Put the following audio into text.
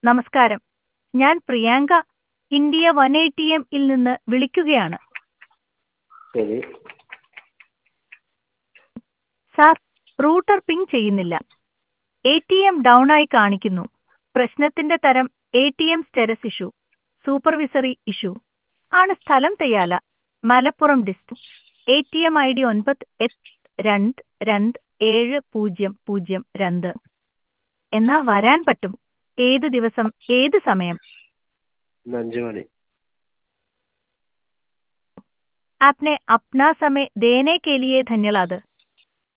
നമസ്കാരം ഞാൻ Priyanka India one A T M ഇൽ നിന്ന് വിളിക്കുകയാണ് ശരി സാർ റൂട്ടർ പിങ് ചെയ്യുന്നില്ല എ ടി എം ഡൗൺ ആയി കാണിക്കുന്നു പ്രശ്നത്തിന്റെ തരം A T M status issue supervisory issue ആണ് സ്ഥലം Theyyala Malappuram district A T M I D ഒൻപത് എട്ട് രണ്ട് രണ്ട് ഏഴ് പൂജ്യം പൂജ്യം രണ്ട് എന്നാ വരാൻ പറ്റും ഏത് ദിവസം ഏത് സമയം ഇന്ന് അഞ്ച് മണി आपने अपना समय देने के लिए धन्यवाद